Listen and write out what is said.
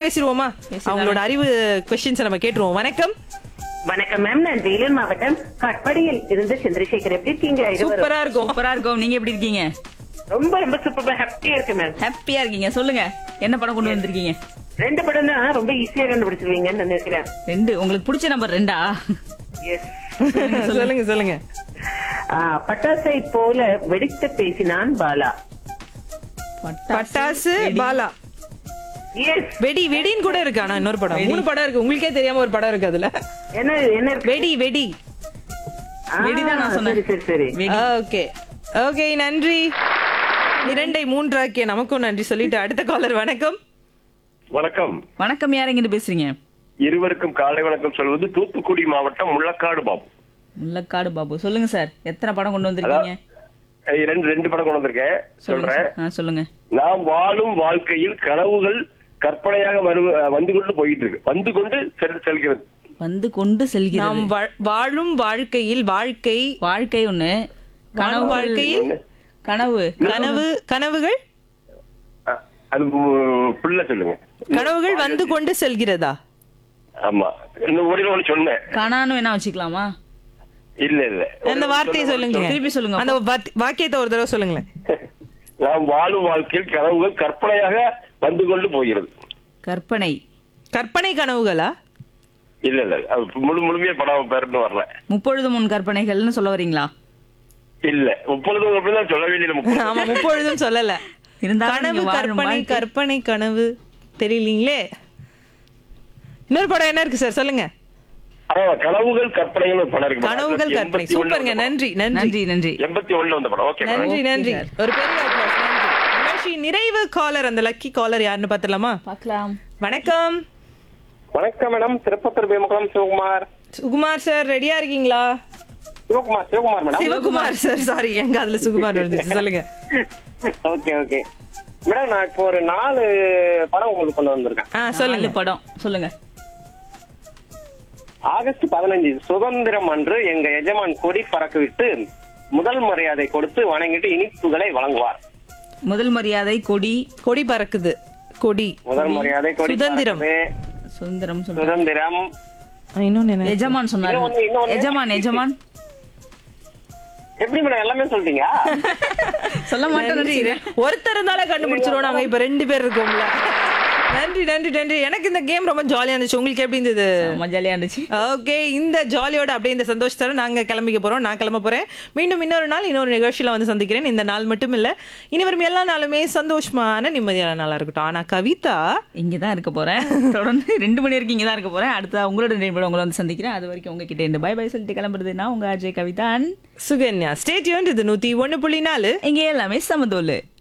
பேசிடுவோமா அவங்களோட அறிவு கொஸ்டின்ஸ் நம்ம கேட்டுருவோம் வணக்கம் வணக்கம் மேம் நான் வேலூர் மாவட்டம் கட்படியில் இருந்து சந்திரசேகர் எப்படி இருக்கீங்க இருவரும்? சூப்பரா இருக்கும் சூப்பரா இருக்கும் நீங்க எப்படி இருக்கீங்க ரொம்ப ரொம்ப சூப்பரா ஹாப்பியா இருக்கு மேம் ஹாப்பியா இருக்கீங்க சொல்லுங்க என்ன படம் கொண்டு வந்திருக்கீங்க ரெண்டு படம் தான் ரொம்ப ஈஸியா கண்டுபிடிச்சிருவீங்கன்னு நினைக்கிறேன் ரெண்டு உங்களுக்கு பிடிச்ச நம்பர் ரெண்டா எஸ் சொல்லுங்க சொல்லுங்க பட்டாசை போல வெடித்து பேசினான் பாலா பட்டாசு பாலா எஸ் வெடி வெடின்னு கூட இருக்கு ஆனா இன்னொரு படம் மூணு படம் இருக்கு உங்களுக்கே தெரியாம ஒரு படம் இருக்கு அதுல என்ன என்ன இருக்கு வெடி வெடி ஆ, வெடிதான் நான் சொன்னேன். சரி சரி சரி வெடி. ஓகே ஓகே நன்றி இரண்டை மூன்றாக்கிய நமக்கும் நன்றி சொல்லிட்டு அடுத்த காலர் வணக்கம் வணக்கம் வணக்கம் யார் எங்கிட்டு பேசுறீங்க இருவருக்கும் காலை வணக்கம் சொல்வது தூத்துக்குடி மாவட்டம் முள்ளக்காடு பாபு முல்லக்காடு பாபு சொல்லுங்க சார் எத்தனை படம் கொண்டு வந்திருக்கீங்க அஹ் ரெண்டு ரெண்டு படம் கொண்டு வந்திருக்கேன் சொல்லுங்க சொல்றேன் சார். ஆ, சொல்லுங்க நாம் வாழும் வாழ்க்கையில் கனவுகள் கற்பனையாக வரு வந்து கொண்டு போயிட்டு இருக்கு வந்து கொண்டு செல் செல்கிறது வந்து கொண்டு நாம் செல்கிறது வா- வாழும் வாழ்க்கையில் வாழ்க்கை வாழ்க்கை ஒண்ணு கனவு வாழ்க்கையில் கனவு கனவு கனவுகள் அஹ் அது உ- புள்ள சொல்லுங்க கனவுகள் வந்து கொண்டு செல்கிறதா ஆமா இன்னும் ஒரு ஒன்று சொன்னேன் கனான்னு வேணா வச்சுக்கலாமா இல்ல இல்ல அந்த வார்த்தையை சொல்லுங்க திருப்பி சொல்லுங்க. அந்த வார்த்தை- வாக்கியத்தை ஒரு தடவை சொல்லுங்களேன் நாம் வாழும் வாழ்க்கையில் கனவுகள் கற்பனையாக வந்து கொண்டு போகிறது கற்பனை கற்பனை கனவுகளா இல்ல இல்ல அது முழு முழுமையா படம் பேருன்னு வரல முப்பொழுது முன் கற்பனைகள்னு சொல்ல வரீங்களா இல்ல முப்பொழுதும் அப்படிதான் சொல்ல வேண்டியது முப்பொழுது. ஆமா முப்பொழுதும் சொல்லல இருந்தாலும் கனவு நீங்க வாழும் கற்பனை வாழ்க்கை- கற்பனை கனவு தெரியலீங்களே இன்னொரு படம் என்ன இருக்கு சார் சொல்லுங்க ஆமா கனவுகள் கற்பனைகள் ஒரு படம் இருக்கு கனவுகள் கற்பனை சூப்பருங்க நன்றி நன்றி நன்றி நன்றி எண்பத்தி ஒண்ணுல வந்த படம் ஓகே நன்றி நன்றி ஒரு பெரிய applause, நன்றி நிகழ்ச்சி நிறைவு காலர் அந்த லக்கி காலர் யாருன்னு பாத்துலாமா பார்க்கலாம் வணக்கம் வணக்கம் மேடம் திருப்பத்தூர் பேமகுளம் சிவகுமார் சுகுமார் சார் ரெடியா இருக்கீங்களா Sivakumar Sivakumar madam Sivakumar sir sorry எங்க அதுல சுகுமார் வந்துச்சு சொல்லுங்க ஓகே ஓகே மேடம் நான் இப்போ ஒரு நாலு படம் உங்களுக்கு கொண்டு வந்திருக்கேன் ஆ சொல்லுங்க சொல்லுங்க படம் சொல்லுங்க ஆகஸ்ட் பதினஞ்சு சுதந்திரம் அன்று எங்க எஜமான் கொடி பறக்க விட்டு முதல் மரியாதை கொடுத்து வணங்கிட்டு இனிப்புகளை வழங்குவார் முதல் மரியாதை கொடி கொடி பறக்குது கொடி முதல் மரியாதை கொடி சுதந்திரம். பறக்குது. சுதந்திரம் சொல்ற சுதந்திரம் ஆ, இன்னொன்னு என்ன எஜமான் சொன்னாரு இன்னொன்னு, இன்னொன்னு. எஜமான் எஜமான் எப்படி மேடம் எல்லாமே சொல்லிட்டீங்க சொல்ல மாட்டேன் நன்றி ஒருத்தர் இருந்தாலே கண்டுபிடிச்சிருவோம் நாங்க இப்ப ரெண்டு பேர் இருக்கோம்ல நன்றி நன்றி நன்றி எனக்கு இந்த கேம் ரொம்ப ஜாலியா இருந்துச்சு உங்களுக்கு எப்படி இருந்தது ரொம்ப ஜாலியா இருந்துச்சு ஓகே இந்த ஜாலியோட அப்படியே இந்த சந்தோஷத்தோட நாங்க கிளம்பிக்க போறோம் நான் கிளம்ப போறேன் மீண்டும் இன்னொரு நாள் இன்னொரு நிகழ்ச்சியில வந்து சந்திக்கிறேன் இந்த நாள் மட்டும் இல்ல இனி வரும் எல்லா நாளுமே சந்தோஷமான நிம்மதியான நாளா இருக்கட்டும் ஆனா கவிதா இங்கதான் இருக்க போறேன் தொடர்ந்து ரெண்டு மணி வரைக்கும் இங்கதான் இருக்க போறேன் அடுத்த உங்களோட நினைவு உங்களை வந்து சந்திக்கிறேன் அது வரைக்கும் உங்ககிட்ட இருந்து பை பை சொல்லிட்டு கிளம்புறது நான் உங்க அஜய் கவிதான் சுகன்யா ஸ்டேட்யூன் இது நூத்தி ஒண்ணு புள்ளி நாலு இங்க எல்லாமே சமதோலு